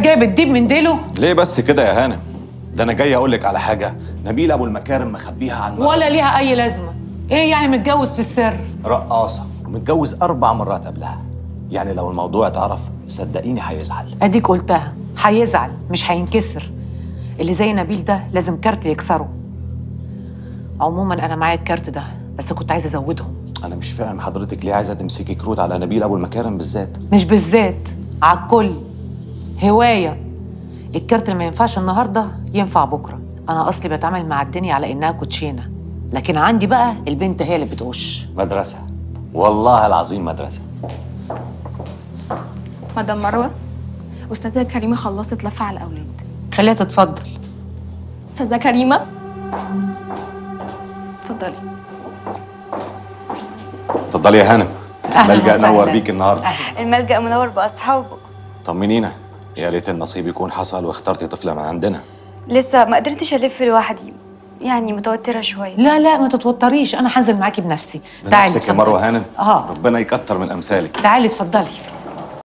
جايب الديب من ديله ليه بس كده يا هانم ده انا جاي اقول لك على حاجه نبيل ابو المكارم مخبيها عن ولا ليها اي لازمه ايه يعني متجوز في السر رقاصه ومتجوز اربع مرات قبلها يعني لو الموضوع اتعرف صدقيني هيزعل اديك قلتها هيزعل مش هينكسر اللي زي نبيل ده لازم كارت يكسره عموما انا معايا الكارت ده بس كنت عايزه ازودهم انا مش فاهم حضرتك ليه عايزه تمسكي كروت على نبيل ابو المكارم بالذات مش بالذات على الكل هوايه الكارت اللي ما ينفعش النهارده ينفع بكره انا اصلي بتعامل مع الدنيا على انها كوتشينه لكن عندي بقى البنت هي اللي بتقش مدرسه والله العظيم مدرسه مدام مروه استاذه كريمه خلصت لفه على الاولاد خليها تتفضل استاذه كريمه اتفضلي اتفضلي يا هانم أهلاً ملجأ وسهلاً. نور بيك النهارده الملجأ منور بأصحابه طمنينا يا ريت النصيب يكون حصل واخترتي طفله من عندنا لسه ما قدرتش ألف لوحدي يعني متوترة شوية لا لا ما تتوتريش انا هنزل معاكي بنفسي تعالي بنفسك يا اتفضلي. مروه هانم اه ربنا يكتر من امثالك تعالي اتفضلي